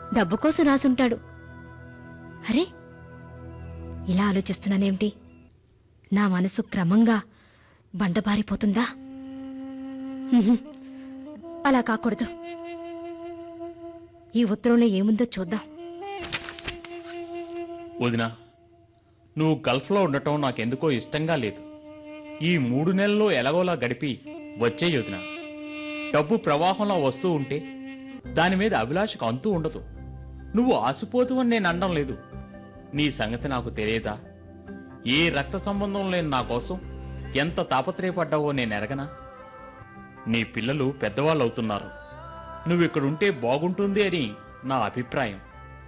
డబ్బు కోసం రాసుంటాడు అరే ఇలా ఆలోచిస్తున్నానేమిటి నా మనసు క్రమంగా బండబారిపోతుందా ఉహుం, అలా కాకూడదు ఈ ఉత్తరంలో ఏముందో చూద్దాం వదినా నువ్వు గల్ఫ్లో ఉండటం నాకెందుకో ఇష్టంగా లేదు ఈ మూడు నెలల్లో ఎలాగోలా గడిపి వచ్చే వదిన డబ్బు ప్రవాహంలో వస్తూ ఉంటే దాని మీద అభిలాషకు అంతూ ఉండదు నువ్వు ఆసిపోతు అని నేను అనడం లేదు నీ సంగతి నాకు తెలియదా ఏ రక్త సంబంధం లేని నా కోసం ఎంత తాపత్రయపడ్డావో నేను ఎరగనా నీ పిల్లలు పెద్దవాళ్ళు అవుతున్నారు నువ్వు ఇక్కడుంటే బాగుంటుంది అని నా అభిప్రాయం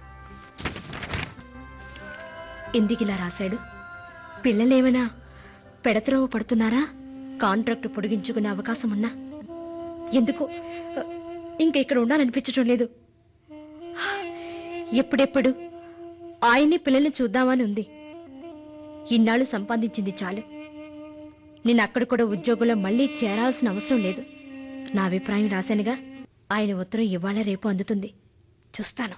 ఎందుకిలా రాశాడు పిల్లలేమైనా పెడత్రోవ పడుతున్నారా కాంట్రాక్ట్ పొడిగించుకునే అవకాశం ఉన్నా ఎందుకు ఇంక ఇక్కడ ఉండాలనిపించటం లేదు ఎప్పుడెప్పుడు ఆయన్ని పిల్లల్ని చూద్దామని ఉంది ఇన్నాళ్ళు సంపాదించింది చాలు నేను అక్కడ కూడా ఉద్యోగంలో మళ్ళీ చేరాల్సిన అవసరం లేదు నా అభిప్రాయం రాశానుగా ఆయన ఉత్తరం ఇవాళ రేపు అందుతుంది చూస్తాను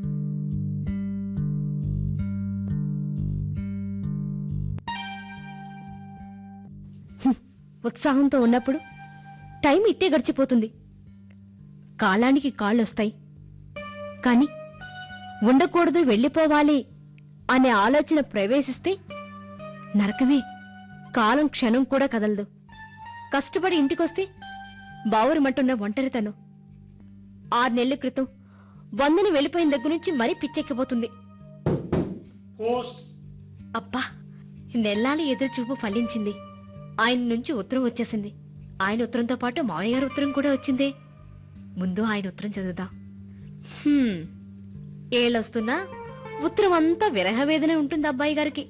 హ్మ్. ఉత్సాహంతో ఉన్నప్పుడు టైం ఇట్టే గడిచిపోతుంది కాలానికి కాళ్ళొస్తాయి కాని ఉండకూడదు వెళ్ళిపోవాలి అనే ఆలోచన ప్రవేశిస్తే నరకమే కాలం క్షణం కూడా కదలదు కష్టపడి ఇంటికొస్తే బావురమంటున్న ఒంటరితనం ఆరు నెలల క్రితం వందని వెళ్ళిపోయిన దగ్గర నుంచి మరీ పిచ్చెక్కిపోతుంది అబ్బా నెల్లాలి ఎదురు చూపు ఫలించింది ఆయన నుంచి ఉత్తరం వచ్చేసింది ఆయన ఉత్తరంతో పాటు మావయ్య గారి ఉత్తరం కూడా వచ్చిందే ముందు ఆయన ఉత్తరం చదువుదాం హ్మ్. ఏళ్ళొస్తున్నా ఉత్తరం అంతా విరహ వేదనే ఉంటుంది అబ్బాయి గారికి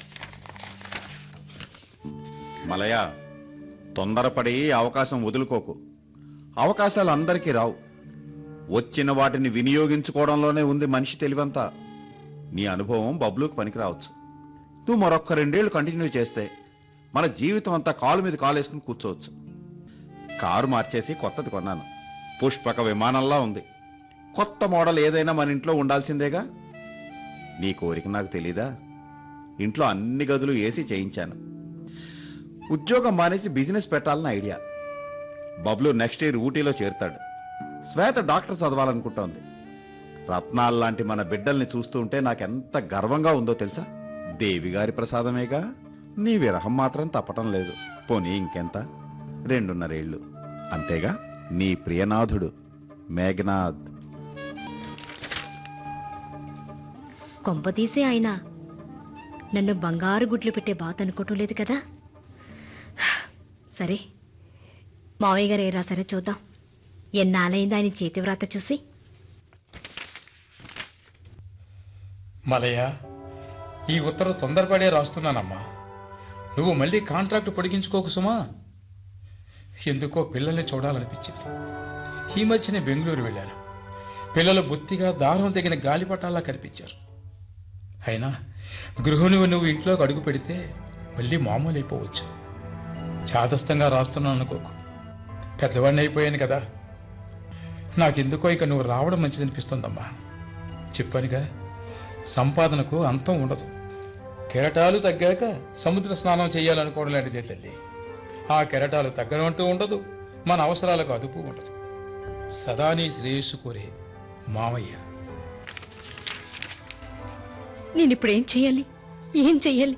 మలయ తొందరపడి అవకాశం వదులుకోకు అవకాశాలు అందరికీ రావు వచ్చిన వాటిని వినియోగించుకోవడంలోనే ఉంది మనిషి తెలివంతా నీ అనుభవం బబ్లుకు పనికిరావచ్చు నువ్వు మరొక్క రెండేళ్లు కంటిన్యూ చేస్తే మన జీవితం అంతా కాలు మీద కాలు వేసుకుని కూర్చోవచ్చు కారు మార్చేసి కొత్తది కొన్నాను పుష్పక విమానంలా ఉంది కొత్త మోడల్ ఏదైనా మన ఇంట్లో ఉండాల్సిందేగా నీ కోరిక నాకు తెలీదా ఇంట్లో అన్ని గదులు ఏసీ చేయించాను ఉద్యోగం మానేసి బిజినెస్ పెట్టాలని ఐడియా బబ్లు నెక్స్ట్ ఇయర్ ఊటీలో చేరుతాడు శ్వేత డాక్టర్ చదవాలనుకుంటోంది రత్నాలు లాంటి మన బిడ్డల్ని చూస్తూ ఉంటే నాకెంత గర్వంగా ఉందో తెలుసా దేవి గారి ప్రసాదమేగా నీ విరహం మాత్రం తప్పటం లేదు పోనీ ఇంకెంత రెండున్నరేళ్లు అంతేగా నీ ప్రియనాథుడు మేఘనాథ్ కొంపతీసే ఆయన నన్ను బంగారు గుడ్లు పెట్టే బాత్ అనుకోవటం లేదు కదా సరే మావయ్య గారు ఏ రాశారో చూద్దాం ఎన్నాళ్ళైంది ఆయన చేతి వ్రాత చూసి మలయ ఈ ఉత్తరం తొందరపడే రాస్తున్నానమ్మా నువ్వు మళ్ళీ కాంట్రాక్ట్ పొడిగించుకోకు సుమా ఎందుకో పిల్లల్ని చూడాలనిపించింది ఈ మధ్యనే బెంగళూరు వెళ్ళాను పిల్లలు బుత్తిగా దారం తగిన గాలిపటాల్లా కనిపించారు అయినా గృహిణివి నువ్వు ఇంట్లోకి అడుగు పెడితే మళ్ళీ మామూలు అయిపోవచ్చు చాదస్తంగా రాస్తున్నాను అనుకోకు పెద్దవాడిని అయిపోయాను కదా నాకెందుకో ఇక నువ్వు రావడం మంచిదనిపిస్తుందమ్మా చెప్పానుగా సంపాదనకు అంతం ఉండదు కెరటాలు తగ్గాక సముద్ర స్నానం చేయాలనుకోవడం లాంటిదే తల్లి ఆ కెరటాలు తగ్గడం అంటూ ఉండదు మన అవసరాలకు అదుపు ఉండదు సదా నీ శ్రేయస్సు కోరే మామయ్య నేను ఇప్పుడు ఏం చెయ్యాలి ఏం చెయ్యాలి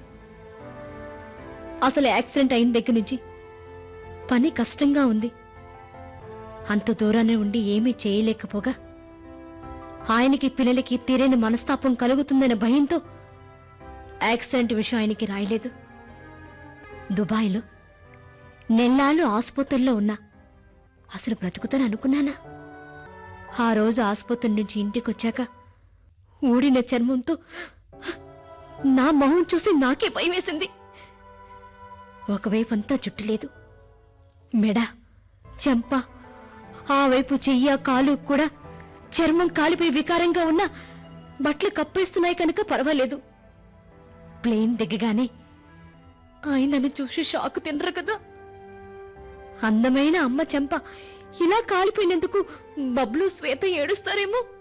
అసలు యాక్సిడెంట్ అయిన దగ్గర నుంచి పని కష్టంగా ఉంది అంత దూరానే ఉండి ఏమీ చేయలేకపోగా ఆయనకి పిల్లలకి తీరని మనస్తాపం కలుగుతుందనే భయంతో యాక్సిడెంట్ విషయం ఆయనకి రాయలేదు దుబాయ్లో నెల్లాళ్ళు ఆసుపత్రుల్లో ఉన్నా అసలు బ్రతుకుతాను అనుకున్నానా ఆ రోజు ఆసుపత్రి నుంచి ఇంటికొచ్చాక ఊడిన చర్మంతో నా మొహం చూసి నాకే భయం వేసింది ఒకవైపు అంతా జుట్టు లేదు మెడ చెంప ఆ వైపు చెయ్య కాలు కూడా చర్మం కాలిపోయి వికారంగా ఉన్న బట్టలు కప్పేస్తున్నాయి కనుక పర్వాలేదు ప్లేన్ దిగగానే ఆయన నన్ను చూసి షాక్ తినరు కదా అందమైన అమ్మ చెంప ఇలా కాలిపోయినందుకు బబ్లు శ్వేత ఏడుస్తారేమో